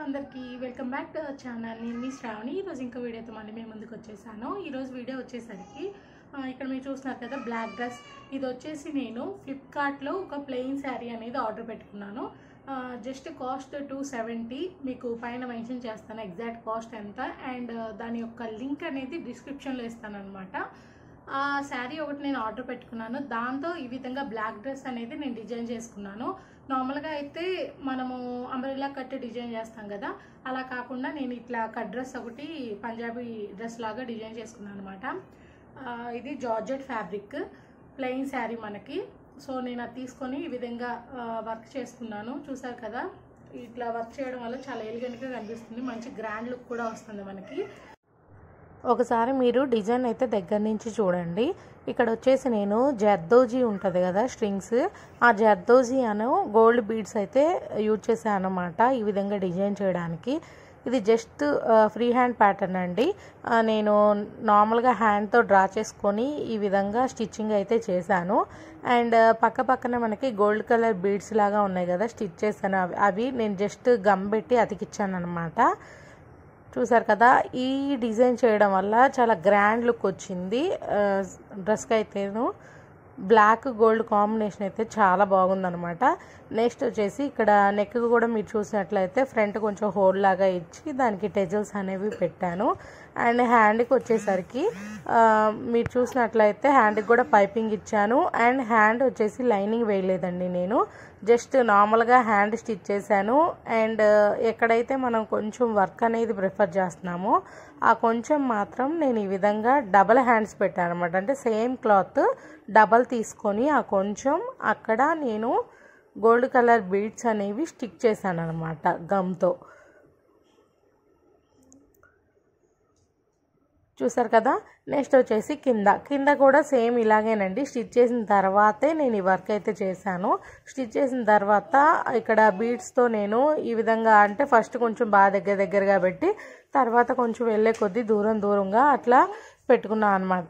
అందరికీ welcome back to our channel నేను మీ శ్రావణి ఈరోజు ఇంకో వీడియోతో మళ్ళీ మేము ముందుకు వచ్చేసాను ఈరోజు వీడియో వచ్చేసరికి ఆ, ఇక్కడ మీరు చూస్తున్నారు కదా బ్లాక్ డ్రెస్ ఇది వచ్చేసి నేను ఫ్లిప్కార్ట్లో ఒక ప్లెయిన్ శారీ అనేది ఆర్డర్ పెట్టుకున్నాను జస్ట్ కాస్ట్ టూ సెవెంటీ మీకు పైన మెన్షన్ చేస్తాను ఎగ్జాక్ట్ కాస్ట్ ఎంత అండ్ దాని యొక్క లింక్ అనేది డిస్క్రిప్షన్లో ఇస్తాను అనమాట ఆ శారీ ఒకటి నేను ఆర్డర్ పెట్టుకున్నాను దాంతో ఈ విధంగా బ్లాక్ డ్రెస్ అనేది నేను డిజైన్ చేసుకున్నాను నార్మల్గా అయితే మనము అంబ్రెల్లా కట్ డిజైన్ చేస్తాం కదా అలా కాకుండా నేను ఇట్లా కట్ డ్రెస్ ఒకటి పంజాబీ డ్రెస్ లాగా డిజైన్ చేసుకున్నాను అనమాట ఇది జార్జెట్ ఫ్యాబ్రిక్ ప్లెయిన్ శారీ మనకి సో నేను అది తీసుకొని ఈ విధంగా వర్క్ చేసుకున్నాను చూసారు కదా ఇట్లా వర్క్ చేయడం వల్ల చాలా ఎలిగెంట్గా కనిపిస్తుంది మంచి గ్రాండ్ లుక్ కూడా వస్తుంది మనకి ఒకసారి మీరు డిజైన్ అయితే దగ్గర నుంచి చూడండి ఇక్కడ వచ్చేసి నేను జర్దోజీ ఉంటుంది కదా స్ట్రింగ్స్ ఆ జర్దోజీ అను గోల్డ్ బీడ్స్ అయితే యూజ్ చేశాను అనమాట ఈ విధంగా డిజైన్ చేయడానికి ఇది జస్ట్ ఫ్రీ హ్యాండ్ ప్యాటర్న్ అండి ఆ, నేను నార్మల్గా హ్యాండ్తో డ్రా చేసుకొని ఈ విధంగా స్టిచ్చింగ్ అయితే చేశాను అండ్ పక్క పక్కన మనకి గోల్డ్ కలర్ బీడ్స్ లాగా ఉన్నాయి కదా స్టిచ్ చేశాను అవి అవి నేను జస్ట్ గమ్ పెట్టి అతికిచ్చాను అనమాట చూసారు కదా ఈ డిజైన్ చేయడం వల్ల చాలా గ్రాండ్ లుక్ వచ్చింది ఆ, డ్రెస్కి అయితేను బ్లాక్ గోల్డ్ కాంబినేషన్ అయితే చాలా బాగుందనమాట నెక్స్ట్ వచ్చేసి ఇక్కడ నెక్ కూడా మీరు చూసినట్లయితే ఫ్రంట్ కొంచెం హోల్ లాగా ఇచ్చి దానికి టెజల్స్ అనేవి పెట్టాను అండ్ హ్యాండ్కి వచ్చేసరికి ఆ, మీరు చూసినట్లయితే హ్యాండ్కి కూడా పైపింగ్ ఇచ్చాను అండ్ హ్యాండ్ వచ్చేసి లైనింగ్ వేయలేదండి నేను జస్ట్ నార్మల్గా హ్యాండ్ స్టిచ్ చేశాను అండ్ ఎక్కడైతే మనం కొంచెం వర్క్ అనేది ప్రిఫర్ చేస్తున్నామో ఆ కొంచెం మాత్రం నేను ఈ విధంగా డబల్ హ్యాండ్స్ పెట్టాను అనమాట అంటే సేమ్ క్లాత్ డబల్ తీసుకొని ఆ కొంచెం అక్కడ నేను గోల్డ్ కలర్ బీడ్స్ అనేవి స్టిక్ చేశాను అనమాట గమ్తో చూసారు కదా నెక్స్ట్ వచ్చేసి కింద కింద కూడా సేమ్ ఇలాగేనండి స్టిచ్ చేసిన తర్వాతే నేను ఈ వర్క్ అయితే చేశాను స్టిచ్ చేసిన తర్వాత ఇక్కడ బీడ్స్తో నేను ఈ విధంగా అంటే ఫస్ట్ కొంచెం బాగా దగ్గర దగ్గరగా పెట్టి తర్వాత కొంచెం వెళ్ళే కొద్దీ దూరం దూరంగా అట్లా పెట్టుకున్నాను అనమాట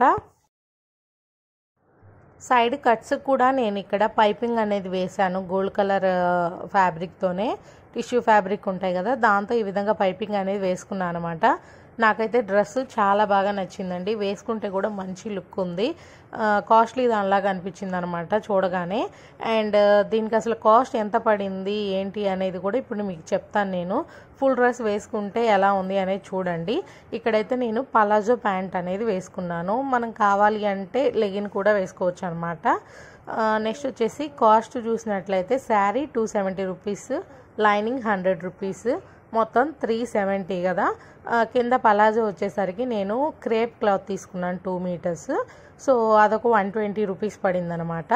సైడ్ కట్స్ కూడా నేను ఇక్కడ పైపింగ్ అనేది వేశాను గోల్డ్ కలర్ ఫ్యాబ్రిక్తోనే టిష్యూ ఫ్యాబ్రిక్ ఉంటాయి కదా దాంతో ఈ విధంగా పైపింగ్ అనేది వేసుకున్నాను అనమాట నాకైతే డ్రెస్ చాలా బాగా నచ్చిందండి వేసుకుంటే కూడా మంచి లుక్ ఉంది కాస్ట్లీ దానిలాగా అనిపించింది అనమాట చూడగానే అండ్ దీనికి అసలు కాస్ట్ ఎంత పడింది ఏంటి అనేది కూడా ఇప్పుడు మీకు చెప్తాను నేను ఫుల్ డ్రెస్ వేసుకుంటే ఎలా ఉంది అనేది చూడండి ఇక్కడైతే నేను పలాజో ప్యాంట్ అనేది వేసుకున్నాను మనం కావాలి అంటే లెగిన్ కూడా వేసుకోవచ్చు అనమాట నెక్స్ట్ వచ్చేసి కాస్ట్ చూసినట్లయితే saree two seventy rupees lining hundred rupees మొత్తం త్రీ సెవెంటీ కదా ఆ, కింద పలాజో వచ్చేసరికి నేను క్రేప్ క్లాత్ తీసుకున్నాను టూ మీటర్స్ సో అదొక వన్ ట్వంటీ రూపీస్ పడిందనమాట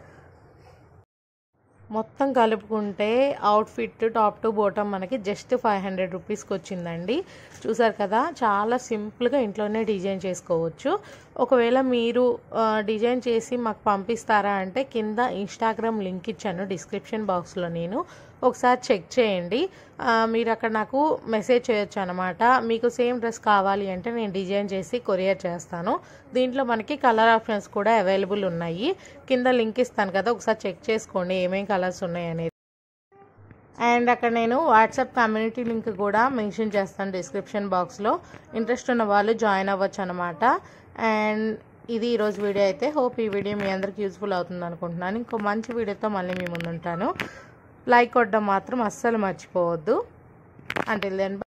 మొత్తం కలుపుకుంటే అవుట్ఫిట్ టాప్ టు బాటమ్ మనకి జస్ట్ ఫైవ్ హండ్రెడ్ రూపీస్కి వచ్చిందండి చూసారు కదా చాలా సింపుల్గా ఇంట్లోనే డిజైన్ చేసుకోవచ్చు ఒకవేళ మీరు ఆ, డిజైన్ చేసి మాకు పంపిస్తారా అంటే కింద ఇన్స్టాగ్రామ్ లింక్ ఇచ్చాను డిస్క్రిప్షన్ బాక్స్లో నేను ఒకసారి చెక్ చేయండి ఆ, మీరు అక్కడ నాకు మెసేజ్ చేయొచ్చు అనమాట మీకు సేమ్ డ్రెస్ కావాలి అంటే నేను డిజైన్ చేసి కొరియర్ చేస్తాను దీంట్లో మనకి కలర్ ఆప్షన్స్ కూడా అవైలబుల్ ఉన్నాయి కింద లింక్ ఇస్తాను కదా ఒకసారి చెక్ చేసుకోండి ఏమేం కలర్స్ ఉన్నాయి అనేది అండ్ అక్కడ నేను వాట్సాప్ కమ్యూనిటీ లింక్ కూడా మెన్షన్ చేస్తాను డిస్క్రిప్షన్ బాక్స్లో ఇంట్రెస్ట్ ఉన్న వాళ్ళు జాయిన్ అవ్వచ్చు అనమాట అండ్ ఇది ఈరోజు వీడియో అయితే హోప్ ఈ వీడియో మీ అందరికి యూజ్ఫుల్ అవుతుంది అనుకుంటున్నాను ఇంకో మంచి వీడియోతో మళ్ళీ మీ ముందు ఉంటాను లైక్ కొట్టడం మాత్రం అస్సలు మర్చిపోవద్దు అంటే దెన్